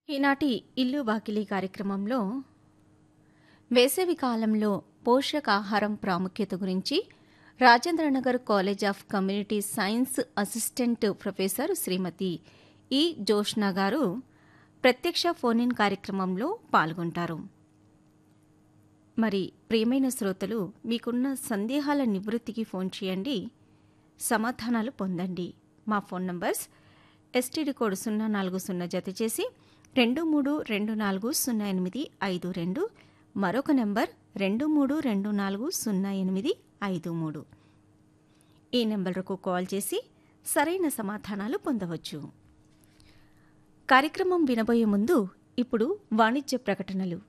ఈనాటి ఇల్లు వాకిలి కార్యక్రమంలో వేసవి కాలంలో పోషకాహారం ప్రాముఖ్యత గురించి Rajendranagar college of community science assistant professor Shrimati E Joshna గారు ప్రత్యక్ష ఫోన్ ఇన్ కార్యక్రమంలో పాల్గొంటారు మరి ప్రియమైన శ్రోతలు మీకున్న సందేహాల నివృత్తికి ఫోన్ చేయండి సమాధానాలు పొందండి మా ఫోన్ నంబర్స్ ఎస్టీడీ కోడ్ సున్నా నాలుగు సున్నా జత చేసి రెండు మూడు రెండు నాలుగు సున్నా ఎనిమిది ఐదు రెండు మరొక నెంబర్ రెండు మూడు రెండు నాలుగు సున్నా ఎనిమిది ఐదు మూడు ఈ నెంబర్కు కాల్ చేసి సరైన సమాధానాలు పొందవచ్చు కార్యక్రమం వినబోయే ముందు ఇప్పుడు వాణిజ్య ప్రకటనలు